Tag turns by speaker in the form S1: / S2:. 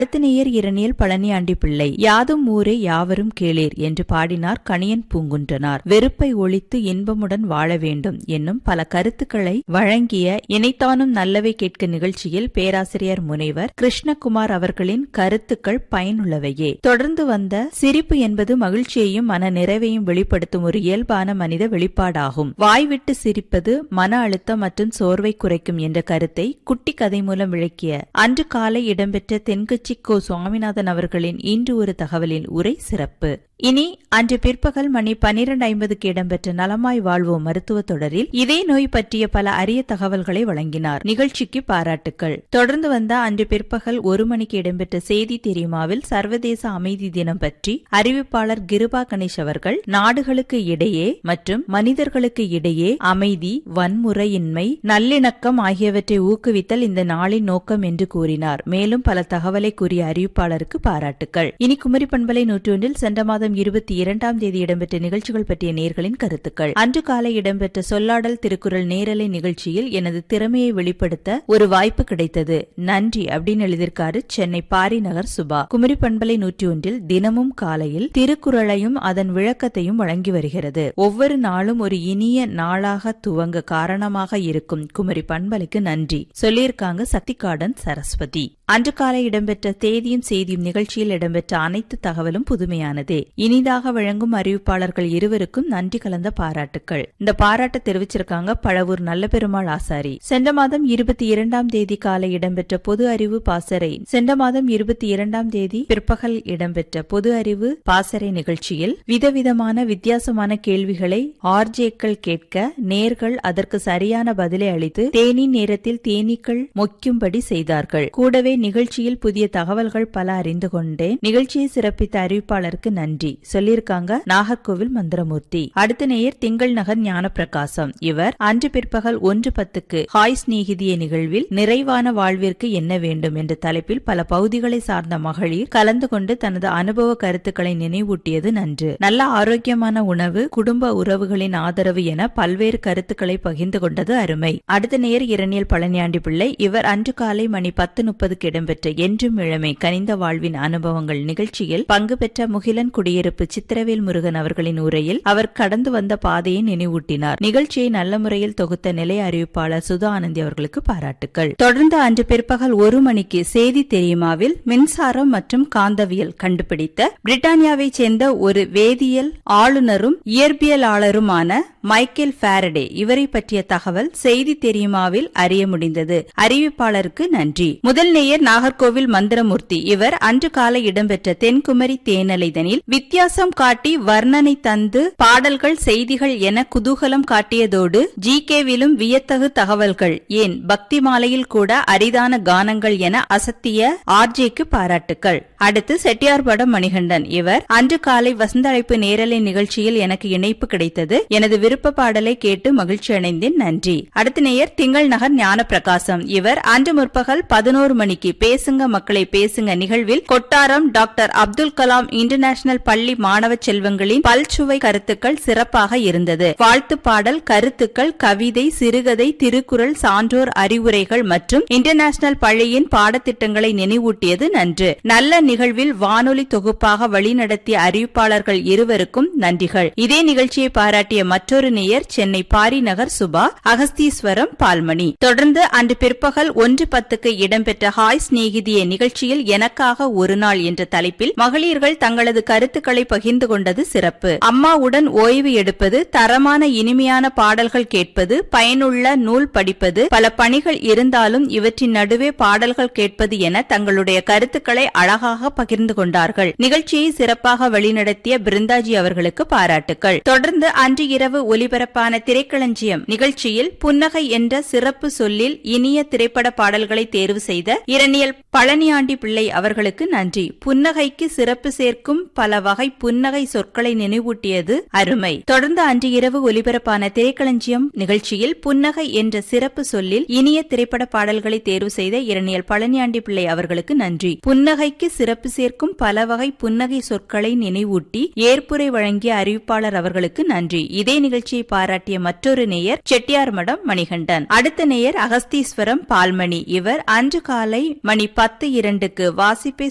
S1: அடுத்த நேயர் இரணியல் பழனியாண்டி பிள்ளை யாதும் ஊரே யாவரும் கேளீர் என்று பாடினார் கணியன் பூங்குன்றனார் வெறுப்பை ஒழித்து இன்பமுடன் வாழ வேண்டும் என்னும் பல கருத்துக்களை வழங்கிய இணைத்தானும் நல்லவை கேட்க நிகழ்ச்சியில் பேராசிரியர் முனைவர் கிருஷ்ணகுமார் அவர்களின் கருத்துக்கள் பயனுள்ளவையே தொடர்ந்து வந்த சிரிப்பு என்பது மகிழ்ச்சியையும் மன நிறைவையும் வெளிப்படுத்தும் ஒரு இயல்பான மனித வெளிப்பாடாகும் வாய்விட்டு சிரிப்பது மன அழுத்தம் மற்றும் சோர்வை குறைக்கும் என்ற கருத்தை குட்டி கதை மூலம் விளக்கிய அன்று காலை இடம்பெற்ற தென்கட்சி கோ சுவாமிநாதன் அவர்களின் இன்று ஒரு தகவலின் உரை சிறப்பு இனி அன்று பிற்பகல் மணி பனிரெண்டு ஐம்பதுக்கு இடம்பெற்ற நலமாய் வாழ்வோம் மருத்துவ தொடரில் இதே நோய் பற்றிய பல அரிய தகவல்களை வழங்கினார் நிகழ்ச்சிக்கு பாராட்டுக்கள் தொடர்ந்து வந்த அன்று பிற்பகல் ஒரு மணிக்கு இடம்பெற்ற செய்தி தெரியுமாவில் சர்வதேச அமைதி தினம் பற்றி அறிவிப்பாளர் கிருபா கணேஷ் அவர்கள் நாடுகளுக்கு இடையே மற்றும் மனிதர்களுக்கு இடையே அமைதி வன்முறையின்மை நல்லிணக்கம் ஆகியவற்றை ஊக்குவித்தல் இந்த நாளின் நோக்கம் என்று கூறினார் மேலும் பல தகவலை கூறிய அறிவிப்பாளருக்கு பாராட்டுக்கள் இனி குமரி பண்பலை நூற்றொன்றில் சென்ற மாதம் இருபத்தி இரண்டாம் தேதி இடம்பெற்ற நிகழ்ச்சிகள் பற்றிய நேர்களின் கருத்துக்கள் அன்று காலை இடம்பெற்ற சொல்லாடல் திருக்குறள் நேரலை நிகழ்ச்சியில் எனது திறமையை வெளிப்படுத்த ஒரு வாய்ப்பு கிடைத்தது நன்றி அப்படின்னு எழுதியிருக்காரு சென்னை பாரி நகர் சுபா குமரி பண்பலை நூற்றி ஒன்றில் தினமும் காலையில் திருக்குறளையும் அதன் விளக்கத்தையும் வழங்கி வருகிறது ஒவ்வொரு நாளும் ஒரு இனிய நாளாக துவங்க காரணமாக இருக்கும் குமரி பண்பலைக்கு நன்றி சொல்லியிருக்காங்க சக்திகாடன் சரஸ்வதி அன்று காலை இடம்பெற்ற தேதியும் செய்தியும் நிகழ்ச்சியில் இடம்பெற்ற அனைத்து தகவலும் புதுமையானதே இனிதாக வழங்கும் அறிவிப்பாளர்கள் இருவருக்கும் நன்றி கலந்த பாராட்டுக்கள் இந்த பாராட்டு தெரிவிச்சிருக்காங்க பழவூர் நல்ல பெருமாள் ஆசாரி சென்ற மாதம் இருபத்தி இரண்டாம் தேதி காலை இடம்பெற்ற பொது அறிவு பாசறை சென்ற மாதம் இருபத்தி இரண்டாம் தேதி பிற்பகல் இடம்பெற்ற பொது அறிவு பாசறை நிகழ்ச்சியில் விதவிதமான வித்தியாசமான கேள்விகளை ஆர்ஜேக்கள் கேட்க நேர்கள் அதற்கு சரியான பதிலை அளித்து தேனி நேரத்தில் தேனீக்கள் மொய்க்கும்படி செய்தார்கள் கூடவே நிகழ்ச்சியில் புதிய தகவல்கள் பல அறிந்து கொண்டேன் நிகழ்ச்சியை சிறப்பித்த அறிவிப்பாளருக்கு நன்றி சொல்லியிருக்காங்க நாகர்கோவில் மந்திரமூர்த்தி அடுத்த நேயர் திங்கள் நகர் ஞானப்பிரகாசம் இவர் அன்று பிற்பகல் ஒன்று பத்துக்கு ஹாய் ஸ்நேகிதிய நிகழ்வில் நிறைவான வாழ்விற்கு என்ன வேண்டும் என்ற தலைப்பில் பல பகுதிகளை சார்ந்த மகளிர் கலந்து கொண்டு தனது அனுபவ கருத்துக்களை நினைவூட்டியது நன்று நல்ல ஆரோக்கியமான உணவு குடும்ப உறவுகளின் ஆதரவு என பல்வேறு கருத்துக்களை பகிர்ந்து கொண்டது அருமை அடுத்த நேர் இரணியல் பழனியாண்டி பிள்ளை இவர் அன்று காலை மணி பத்து முப்பதுக்கு இடம்பெற்ற என்றும் இளமை கனிந்த வாழ்வின் அனுபவங்கள் நிகழ்ச்சியில் பங்கு பெற்ற முகிலன் குடியிருப்பு சித்திரவேல் முருகன் அவர்களின் உரையில் அவர் கடந்து வந்த பாதையை நினைவூட்டினார் நிகழ்ச்சியை நல்ல முறையில் தொகுத்த நிலைய அறிவிப்பாளர் சுதா ஆனந்தி அவர்களுக்கு பாராட்டுக்கள் தொடர்ந்து அன்று பிற்பகல் ஒரு மணிக்கு செய்தி தெரியுமாவில் மின்சாரம் மற்றும் காந்தவியல் கண்டுபிடித்த பிரிட்டானியாவைச் சேர்ந்த ஒரு வேதியியல் ஆளுநரும் இயற்பியலாளருமான மைக்கேல் பாரடே இவரை பற்றிய தகவல் செய்தி தெரியுமாவில் அறிய முடிந்தது அறிவிப்பாளருக்கு நன்றி முதல் நேயர் நாகர்கோவில் மந்திரமூர்த்தி இவர் அன்று காலை இடம்பெற்ற தென்குமரி தேனலைதனில் வித்தியாசம் காட்டி வர்ணனை தந்து பாடல்கள் செய்திகள் என குதூகலம் காட்டியதோடு ஜி கேவிலும் வியத்தகு தகவல்கள் ஏன் பக்தி மாலையில் கூட அரிதான கானங்கள் என அசத்திய ஆர்ஜேக்கு பாராட்டுக்கள் அடுத்து செட்டியார்படம் மணிகண்டன் இவர் அன்று காலை வசந்த அழைப்பு நேரலை நிகழ்ச்சியில் எனக்கு இணைப்பு கிடைத்தது எனது விருப்ப பாடலை கேட்டு மகிழ்ச்சி அடைந்தேன் நன்றி அடுத்த நேயர் திங்கள் நகர் ஞான பிரகாசம் இவர் அன்று முற்பகல் பதினோரு மணிக்கு பேசுங்க மக்களை பேசுங்க நிகழ்வில் கொட்டாரம் டாக்டர் அப்துல் கலாம் இன்டர்நேஷனல் பள்ளி மாணவ செல்வங்களின் பல்சுவை கருத்துக்கள் சிறப்பாக இருந்தது வாழ்த்து பாடல் கருத்துக்கள் கவிதை சிறுகதை திருக்குறள் சான்றோர் அறிவுரைகள் மற்றும் இன்டர்நேஷனல் பள்ளியின் பாடத்திட்டங்களை நினைவூட்டியது நன்று நல்ல நிகழ்வில் வானொலி தொகுப்பாக வழிநடத்திய அறிவிப்பாளர்கள் இருவருக்கும் நன்றிகள் இதே நிகழ்ச்சியை பாராட்டிய மற்றொரு நேயர் சென்னை பாரி நகர் சுபா அகஸ்தீஸ்வரம் பால்மணி தொடர்ந்து அன்று பிற்பகல் ஒன்று பத்துக்கு இடம்பெற்ற ஹாய் சிநேகிதிய நிகழ்ச்சியில் எனக்காக ஒரு நாள் என்ற தலைப்பில் மகளிர்கள் தங்களது கருத்துக்களை பகிர்ந்து கொண்டது சிறப்பு அம்மாவுடன் ஓய்வு எடுப்பது தரமான இனிமையான பாடல்கள் கேட்பது பயனுள்ள நூல் படிப்பது பல பணிகள் இருந்தாலும் இவற்றின் நடுவே பாடல்கள் கேட்பது என தங்களுடைய கருத்துக்களை அழகாக பகிர்ந்து கொண்டார்கள் நிகழ்ச்சியை சிறப்பாக வழிநடத்திய பிருந்தாஜி அவர்களுக்கு பாராட்டுக்கள் தொடர்ந்து அன்று இரவு ஒலிபரப்பான திரைக்களஞ்சியம் நிகழ்ச்சியில் புன்னகை என்ற சிறப்பு சொல்லில் இனிய திரைப்பட பாடல்களை தேர்வு செய்த இரணியல் பழனியாண்டி பிள்ளை அவர்களுக்கு நன்றி புன்னகைக்கு சிறப்பு சேர்க்கும் பல வகை புன்னகை சொற்களை நினைவூட்டியது அருமை தொடர்ந்து அன்று இரவு ஒலிபரப்பான திரைக்களஞ்சியம் நிகழ்ச்சியில் புன்னகை என்ற சிறப்பு சொல்லில் இனிய திரைப்பட பாடல்களை தேர்வு செய்த இரணியல் பழனியாண்டி பிள்ளை அவர்களுக்கு நன்றி புன்னகைக்கு சிறப்பு சேர்க்கும் பல வகை புன்னகை சொற்களை நினைவூட்டி ஏற்புரை வழங்கிய அறிவிப்பாளர் அவர்களுக்கு நன்றி இதே நிகழ்ச்சியை பாராட்டிய மற்றொரு நேயர் செட்டியார் மடம் மணிகண்டன் அடுத்த நேயர் அகஸ்தீஸ்வரம் பால்மணி இவர் அன்று காலை மணி பத்து இரண்டுக்கு வாசிப்பை